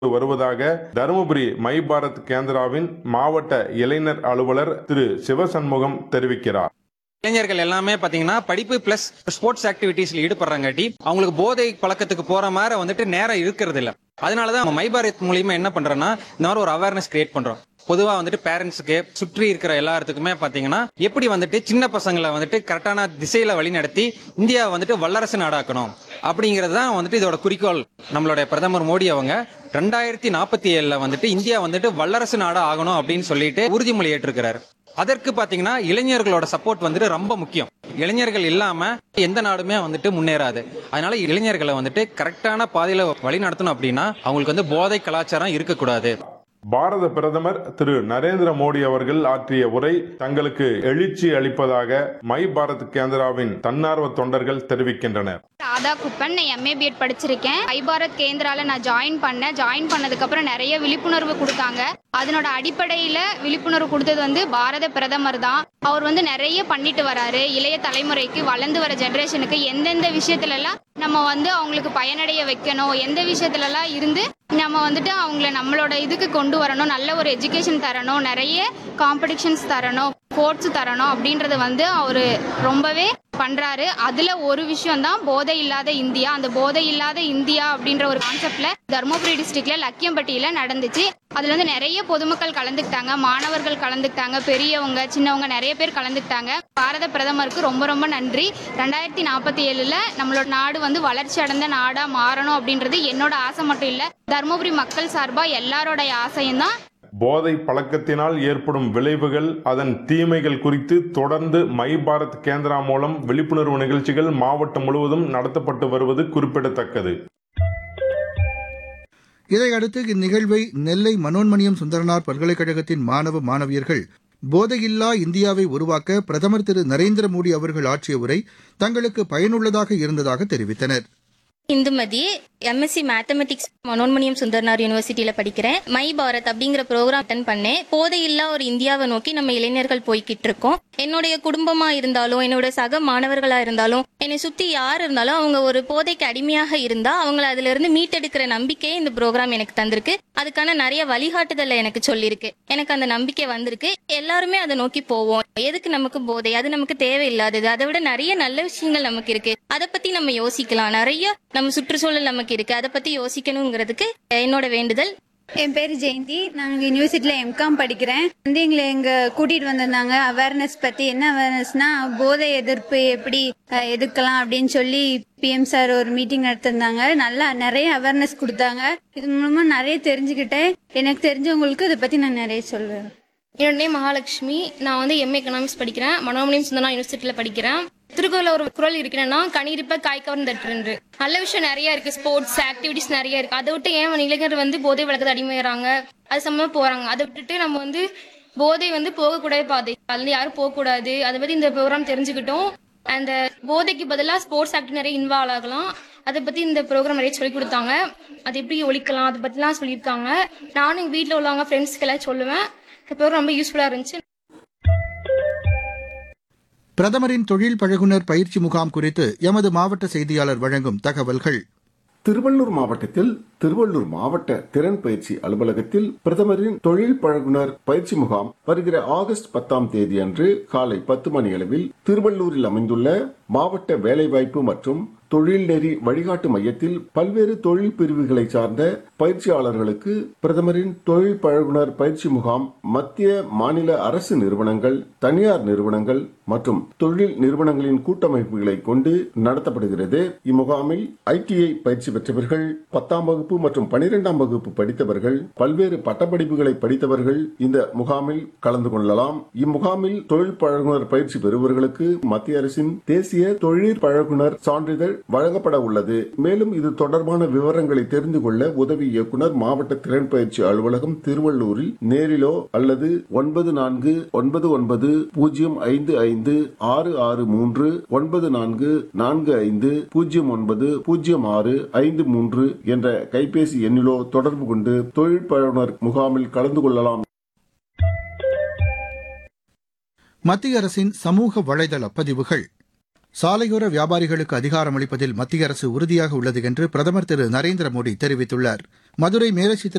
வருவதாக தருமபுரி மை பாரத் கேந்திராவின் மாவட்ட இளைஞர் அலுவலர் திரு சிவசண்முகம் தெரிவிக்கிறார் இளைஞர்கள் எல்லாமே பாத்தீங்கன்னா படிப்பு பிளஸ் ஸ்போர்ட்ஸ் ஆக்டிவிட்டீஸ்ல ஈடுபடுறாங்காட்டி அவங்களுக்கு போதை பழக்கத்துக்கு போற மாதிரி வந்துட்டு நேரம் இருக்கிறது இல்ல அதனாலதான் நம்ம மை பாரத் மூலியமா என்ன பண்றோம்னா இந்த மாதிரி ஒரு அவேர்னஸ் கிரியேட் பண்றோம் பொதுவா வந்துட்டு பேரண்ட்ஸுக்கு சுற்றி இருக்கிற எல்லாத்துக்குமே பாத்தீங்கன்னா எப்படி வந்துட்டு சின்ன பசங்களை வந்துட்டு கரெக்டான திசையில வழி நடத்தி இந்தியா வந்துட்டு வல்லரசு நாடாக்கணும் அப்படிங்கிறது தான் வந்துட்டு இதோட குறிக்கோள் நம்மளுடைய பிரதமர் மோடி அவங்க ரெண்டாயிரத்தி நாற்பத்தி ஏழுல வந்துட்டு இந்தியா வந்துட்டு வல்லரசு நாடா ஆகணும் அப்படின்னு சொல்லிட்டு உறுதிமொழி ஏற்றிருக்கிறாரு அதற்கு பாத்தீங்கன்னா இளைஞர்களோட சப்போர்ட் வந்துட்டு ரொம்ப முக்கியம் இளைஞர்கள் இல்லாம எந்த நாடுமே வந்துட்டு முன்னேறாது அதனால இளைஞர்களை வந்துட்டு கரெக்டான பாதையில வழி நடத்தணும் அப்படின்னா அவங்களுக்கு வந்து போதை கலாச்சாரம் இருக்கக்கூடாது பாரத பிரதமர் திரு நரேந்திர மோடி அவர்கள் ஆற்றிய உரை தங்களுக்கு எழுச்சி அளிப்பதாக மை பாரத் கேந்திராவின் தன்னார்வ தொண்டர்கள் தெரிவிக்கின்றனர் ராதா குப்பன் நான் எம்ஏ பிஎட் படிச்சிருக்கேன் ஐ பாரத் கேந்திரால நான் ஜாயின் பண்ணேன் ஜாயின் பண்ணதுக்கப்புறம் நிறைய விழிப்புணர்வு கொடுத்தாங்க அதனோட அடிப்படையில் விழிப்புணர்வு கொடுத்தது வந்து பாரத பிரதமர் தான் அவர் வந்து நிறைய பண்ணிட்டு வராரு இளைய தலைமுறைக்கு வளர்ந்து வர ஜென்ரேஷனுக்கு எந்தெந்த விஷயத்துலலாம் நம்ம வந்து அவங்களுக்கு பயனடைய வைக்கணும் எந்த விஷயத்துலலாம் இருந்து நம்ம வந்துட்டு அவங்கள நம்மளோட இதுக்கு கொண்டு வரணும் நல்ல ஒரு எஜுகேஷன் தரணும் நிறைய காம்படிஷன்ஸ் தரணும் ஸ்போர்ட்ஸ் தரணும் அப்படின்றத வந்து அவர் ரொம்பவே பண்றாரு அதுல ஒரு விஷயம் தான் போதை இல்லாத இந்தியா அந்த போதை இல்லாத இந்தியா அப்படின்ற ஒரு கான்செப்ட்ல தருமபுரி டிஸ்ட்ரிக்ட்ல லக்கியம்பட்டியில நடந்துச்சு அதுல வந்து நிறைய பொதுமக்கள் கலந்துக்கிட்டாங்க மாணவர்கள் கலந்துக்கிட்டாங்க பெரியவங்க சின்னவங்க நிறைய பேர் கலந்துக்கிட்டாங்க பாரத பிரதமருக்கு ரொம்ப ரொம்ப நன்றி ரெண்டாயிரத்தி நாற்பத்தி ஏழுல நம்மளோட நாடு வந்து வளர்ச்சி அடைந்த நாடா மாறணும் அப்படின்றது என்னோட ஆசை மட்டும் இல்ல தருமபுரி மக்கள் சார்பா எல்லாரோடைய ஆசையும் தான் போதை பழக்கத்தினால் ஏற்படும் விளைவுகள் அதன் தீமைகள் குறித்து தொடர்ந்து மை பாரத் கேந்திரா மூலம் விழிப்புணர்வு நிகழ்ச்சிகள் மாவட்டம் முழுவதும் நடத்தப்பட்டு வருவது குறிப்பிடத்தக்கது இதையடுத்து இந்நிகழ்வை நெல்லை மனோன்மணியம் சுந்தரனார் பல்கலைக்கழகத்தின் மாணவ மாணவியர்கள் போதையில்லா இந்தியாவை உருவாக்க பிரதமர் திரு நரேந்திர மோடி அவர்கள் ஆற்றிய உரை தங்களுக்கு பயனுள்ளதாக இருந்ததாக தெரிவித்தனர் இந்துமதி எம்எஸ்சி மேத்தமெட்டிக்ஸ் மனோன்மணியம் சுந்தர்னார் யூனிவர்சிட்டியில படிக்கிறேன் மை பாரத் அப்படிங்கிற ப்ரோக்ராம் அட்டன் பண்ணேன் போதையில்லா ஒரு இந்தியாவை நோக்கி நம்ம இளைஞர்கள் போய்கிட்டு இருக்கோம் என்னுடைய குடும்பமா இருந்தாலும் என்னோட சக மாணவர்களா இருந்தாலும் என்னை சுத்தி யார் இருந்தாலும் அவங்க ஒரு போதைக்கு அடிமையாக இருந்தா அவங்கள அதுல இருந்து மீட்டெடுக்கிற நம்பிக்கையை இந்த ப்ரோக்ராம் எனக்கு தந்திருக்கு அதுக்கான நிறைய வழிகாட்டுதலை எனக்கு சொல்லியிருக்கு எனக்கு அந்த நம்பிக்கை வந்திருக்கு எல்லாருமே அதை நோக்கி போவோம் எதுக்கு நமக்கு போதை அது நமக்கு தேவையில்லாதது அதை விட நிறைய நல்ல விஷயங்கள் நமக்கு இருக்கு அதை பத்தி நம்ம யோசிக்கலாம் நிறைய நம்ம சுற்றுச்சூழல் நமக்கு இருக்கு அதை பத்தி யோசிக்கணுங்கிறதுக்கு என்னோட வேண்டுதல் என் பேர் ஜெயந்தி நாங்கள் யூனிவர்சிட்டியில் எம்காம் படிக்கிறேன் வந்து எங்களை எங்க கூட்டிட்டு வந்திருந்தாங்க அவேர்னஸ் பத்தி என்ன அவேர்னஸ்னா போதை எதிர்ப்பு எப்படி அஹ், எதிர்க்கலாம் அப்படின்னு சொல்லி பிஎம் சார் ஒரு மீட்டிங் நடத்திருந்தாங்க நல்லா நிறைய அவேர்னஸ் கொடுத்தாங்க இது மூலமா நிறைய தெரிஞ்சுக்கிட்டேன் எனக்கு தெரிஞ்சவங்களுக்கு இதை பத்தி நான் நிறைய சொல்வேன் என்னோட நேம் மகாலட்சுமி நான் வந்து எம்ஏ எக்கனாமிக்ஸ் படிக்கிறேன் மனோமணியம் சுந்தரா யூனிவர்சிட்டியில் படிக்கிறேன் திருக்குறள் ஒரு குரல் இருக்கிறேன்னா கணிரிப்ப காய் கவர்ந்தற்று நல்ல விஷயம் நிறைய இருக்கு ஸ்போர்ட்ஸ் ஆக்டிவிட்டிஸ் நிறைய இருக்கு அதை விட்டு ஏன் இளைஞர் வந்து போதை வழக்கத்தை அடிமையாகிறாங்க அது சம்மந்தமா போறாங்க அதை விட்டுட்டு நம்ம வந்து போதை வந்து போகக்கூடாது பாதை அதுல யாரும் போகக்கூடாது அதை பத்தி இந்த ப்ரோக்ராம் தெரிஞ்சுக்கிட்டோம் அந்த போதைக்கு பதிலாக ஸ்போர்ட்ஸ் ஆக்டிவ் நிறைய இன்வால்வ் ஆகலாம் அதை பத்தி இந்த ப்ரோக்ராம் நிறைய சொல்லி கொடுத்தாங்க அது எப்படி ஒழிக்கலாம் அதை பத்திலாம் சொல்லியிருக்காங்க நானும் எங்க வீட்டில் உள்ளவங்க ஃப்ரெண்ட்ஸ்க்கு எல்லாம் சொல்லுவேன் இந்த ப்ரோக்ராம் ரொம்ப யூஸ்ஃபுல்லா இருந்துச்சு பிரதமரின் தொழில் பழகுனர் பயிற்சி முகாம் குறித்து எமது மாவட்ட செய்தியாளர் வழங்கும் தகவல்கள் திருவள்ளூர் மாவட்டத்தில் திருவள்ளூர் மாவட்ட திறன் பயிற்சி அலுவலகத்தில் பிரதமரின் தொழில் பழகுனர் பயிற்சி முகாம் வருகிற ஆகஸ்ட் பத்தாம் தேதி அன்று காலை பத்து மணி அளவில் திருவள்ளூரில் அமைந்துள்ள மாவட்ட வேலைவாய்ப்பு மற்றும் தொழில் நெறி வழிகாட்டு மையத்தில் பல்வேறு தொழில் பிரிவுகளை சார்ந்த பயிற்சியாளர்களுக்கு பிரதமரின் தொழில் பழகுனர் பயிற்சி முகாம் மத்திய மாநில அரசு நிறுவனங்கள் தனியார் நிறுவனங்கள் மற்றும் தொழில் நிறுவனங்களின் கூட்டமைப்புகளை கொண்டு நடத்தப்படுகிறது இம்முகாமில் ஐடிஐ பயிற்சி பெற்றவர்கள் பத்தாம் வகுப்பு மற்றும் பனிரெண்டாம் வகுப்பு படித்தவர்கள் பல்வேறு பட்டப்படிப்புகளை படித்தவர்கள் இந்த முகாமில் கலந்து கொள்ளலாம் இம்முகாமில் தொழில் பழகுனர் பயிற்சி பெறுவர்களுக்கு மத்திய அரசின் தேசிய தொழில் பழகுனர் சான்றிதழ் வழங்கப்பட உள்ளது மேலும் இது தொடர்பான விவரங்களை தெரிந்து கொள்ள உதவி இயக்குனர் மாவட்ட திறன் பயிற்சி அலுவலகம் திருவள்ளூரில் நேரிலோ அல்லது ஒன்பது நான்கு ஒன்பது ஒன்பது பூஜ்ஜியம் ஐந்து ஐந்து ஆறு ஆறு மூன்று ஒன்பது நான்கு நான்கு ஐந்து பூஜ்ஜியம் ஒன்பது பூஜ்ஜியம் ஆறு ஐந்து மூன்று என்ற கைபேசி எண்ணிலோ தொடர்பு கொண்டு தொழில் பழகுனர் முகாமில் கலந்து கொள்ளலாம் மத்திய அரசின் சமூக வலைதள பதிவுகள் சாலையோர வியாபாரிகளுக்கு அதிகாரம் அளிப்பதில் மத்திய அரசு உறுதியாக உள்ளது என்று பிரதமர் திரு நரேந்திர மோடி தெரிவித்துள்ளார் மதுரை மேலச்சித்திர